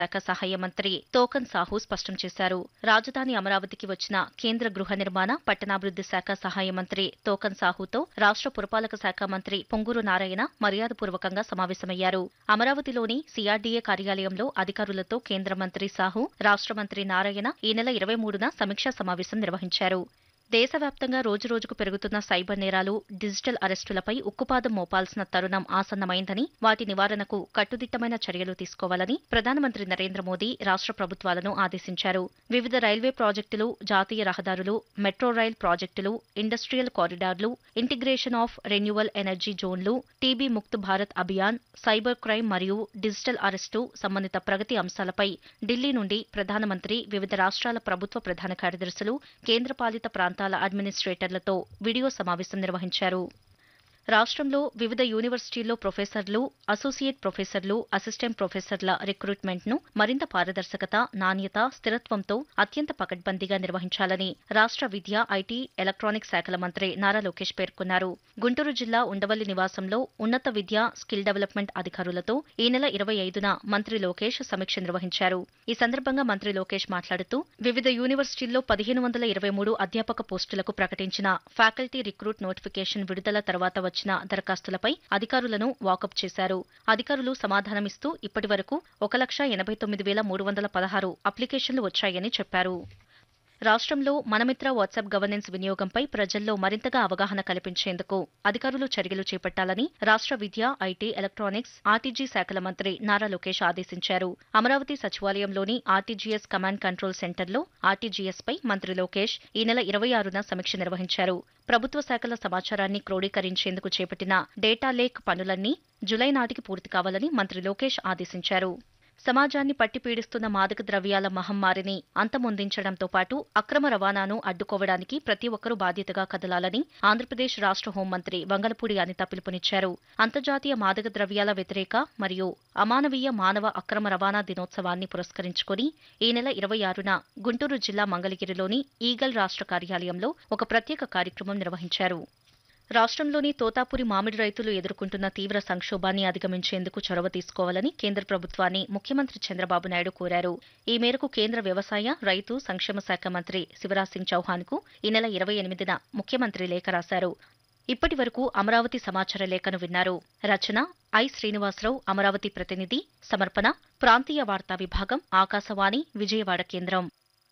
శాఖ సహాయ మంత్రి తోకన్ సాహు స్పష్టం చేశారు రాజధాని అమరావతికి వచ్చిన కేంద్ర గృహ నిర్మాణ పట్టణాభివృద్ది శాఖ సహాయ మంత్రి తోకన్ సాహుతో రాష్ట్ర పురపాలక శాఖ మంత్రి పొంగూరు నారాయణ మర్యాదపూర్వకంగా సమావేశమయ్యారు అమరావతిలోని సిఆర్డీఏ కార్యాలయంలో అధికారులతో కేంద్ర మంత్రి సాహు రాష్ట్ర మంత్రి నారాయణ ఈ నెల ఇరవై మూడున సమీక్షా సమావేశం నిర్వహించారు దేశవ్యాప్తంగా రోజురోజుకు పెరుగుతున్న సైబర్ నేరాలు డిజిటల్ అరెస్టులపై ఉక్కుపాదం మోపాల్సిన తరుణం ఆసన్నమైందని వాటి నివారణకు కట్టుదిట్టమైన చర్యలు తీసుకోవాలని ప్రధానమంత్రి నరేంద్ర మోదీ రాష్ట్ర ప్రభుత్వాలను ఆదేశించారు వివిధ రైల్వే ప్రాజెక్టులు జాతీయ రహదారులు మెట్రో రైల్ ప్రాజెక్టులు ఇండస్ట్రియల్ కారిడార్లు ఇంటిగ్రేషన్ ఆఫ్ రెన్యువల్ ఎనర్జీ జోన్లు TB Mukt Bharat Abhiyan cyber crime మరియు డిజిటల్ అరెస్టు సంబంధిత ప్రగతి అంశాలపై ఢిల్లీ నుండి ప్రధానమంత్రి వివిధ రాష్ట్రాల ప్రభుత్వ ప్రధాన కార్యదర్శులు కేంద్రపాలిత ప్రాంతాల అడ్మినిస్ట్రేటర్లతో వీడియో సమావేశం నిర్వహించారు రాష్ట్రంలో వివిధ యూనివర్సిటీల్లో ప్రొఫెసర్లు అసోసియేట్ ప్రొఫెసర్లు అసిస్టెంట్ ప్రొఫెసర్ల రిక్రూట్మెంట్ను మరింత పారదర్శకత నాణ్యత స్థిరత్వంతో అత్యంత పకడ్బందీగా నిర్వహించాలని రాష్ట్ర విద్య ఐటీ ఎలక్ట్రానిక్ శాఖల మంత్రి నారా లోకేష్ పేర్కొన్నారు గుంటూరు జిల్లా ఉండవల్లి నివాసంలో ఉన్నత విద్య స్కిల్ డెవలప్మెంట్ అధికారులతో ఈ నెల ఇరవై ఐదున మంత్రి లోకేష్ సమీక్ష నిర్వహించారు ఈ సందర్భంగా మంత్రి లోకేష్ మాట్లాడుతూ వివిధ యూనివర్సిటీల్లో పదిహేను వందల ఇరవై మూడు అధ్యాపక పోస్టులకు ప్రకటించిన ఫ్యాకల్టీ రిక్రూట్ నోటిఫికేషన్ విడుదల తర్వాత వచ్చిన దరఖాస్తులపై అధికారులను వాకప్ చేశారు అధికారులు సమాధానమిస్తూ ఇప్పటి వరకు ఒక లక్ష ఎనభై తొమ్మిది వేల మూడు వందల పదహారు అప్లికేషన్లు వచ్చాయని చెప్పారు రాష్ట్రంలో మనమిత్ర వాట్సాప్ గవర్నెన్స్ వినియోగంపై ప్రజల్లో మరింతగా అవగాహన కల్పించేందుకు అధికారులు చర్యలు చేపట్టాలని రాష్ట్ర విద్య ఐటీ ఎలక్ట్రానిక్స్ ఆర్టీజీ శాఖల మంత్రి నారా లోకేష్ ఆదేశించారు అమరావతి సచివాలయంలోని ఆర్టీజీఎస్ కమాండ్ కంట్రోల్ సెంటర్లో ఆర్టీజీఎస్ పై మంత్రి లోకేష్ ఈ నెల ఇరవై ఆరున సమీక్ష నిర్వహించారు ప్రభుత్వ శాఖల సమాచారాన్ని క్రోడీకరించేందుకు చేపట్టిన డేటా లేక్ పనులన్నీ జులై నాటికి పూర్తి కావాలని మంత్రి లోకేష్ ఆదేశించారు సమాజాన్ని పట్టి పీడిస్తున్న మాదక ద్రవ్యాల మహమ్మారిని అంతమొందించడంతో పాటు అక్రమ రవాణాను అడ్డుకోవడానికి ప్రతి ఒక్కరూ బాధ్యతగా కదలాలని ఆంధ్రప్రదేశ్ రాష్ట్ర హోంమంత్రి వంగలపూడి అనిత పిలుపునిచ్చారు అంతర్జాతీయ మాదక ద్రవ్యాల వ్యతిరేక మరియు అమానవీయ మానవ అక్రమ రవాణా దినోత్సవాన్ని పురస్కరించుకుని ఈ నెల ఇరవై ఆరున గుంటూరు జిల్లా మంగళగిరిలోని ఈగల్ రాష్ట్ర కార్యాలయంలో ఒక ప్రత్యేక కార్యక్రమం నిర్వహించారు రాష్ట్రంలోని తోతాపురి మామిడి రైతులు ఎదుర్కొంటున్న తీవ్ర సంక్షోభాన్ని అధిగమించేందుకు చొరవ తీసుకోవాలని కేంద్ర ప్రభుత్వాన్ని ముఖ్యమంత్రి చంద్రబాబు నాయుడు కోరారు ఈ మేరకు కేంద్ర వ్యవసాయ రైతు సంక్షేమ శాఖ మంత్రి శివరాజ్ సింగ్ చౌహాన్ కు ఈ నెల ఇరవై ఎనిమిదిన ముఖ్యమంత్రి లేఖ రాశారు ఇప్పటి వరకు అమరావతి సమాచార లేఖను విన్నారు రచన ఐ శ్రీనివాసరావు అమరావతి ప్రతినిధి సమర్పణ ప్రాంతీయ వార్తా విభాగం ఆకాశవాణి విజయవాడ కేంద్రం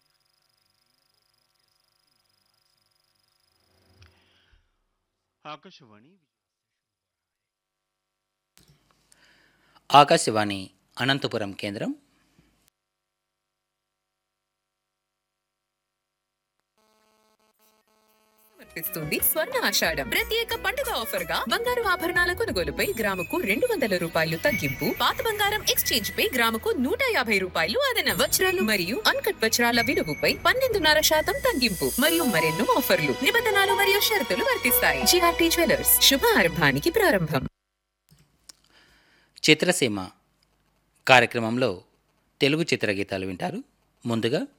ఆకాశవాణి ఆకాశవాణి అనంతపురం కేంద్రం సమర్పిస్తుంది స్వర్ణ ఆషాఢం ప్రత్యేక పండుగ ఆఫర్ గా బంగారు ఆభరణాల కొనుగోలుపై గ్రాముకు రెండు వందల రూపాయలు తగ్గింపు పాత బంగారం ఎక్స్చేంజ్ పై గ్రాముకు నూట యాభై రూపాయలు అదన వజ్రాలు మరియు అన్కట్ వజ్రాల విలువపై పన్నెండున్నర శాతం తగ్గింపు మరియు మరెన్నో ఆఫర్లు నిబంధనలు మరియు షరతులు వర్తిస్తాయి జిఆర్టీ జ్యువెలర్స్ శుభారంభానికి ప్రారంభం చిత్రసీమ కార్యక్రమంలో తెలుగు చిత్రగీతాలు వింటారు ముందుగా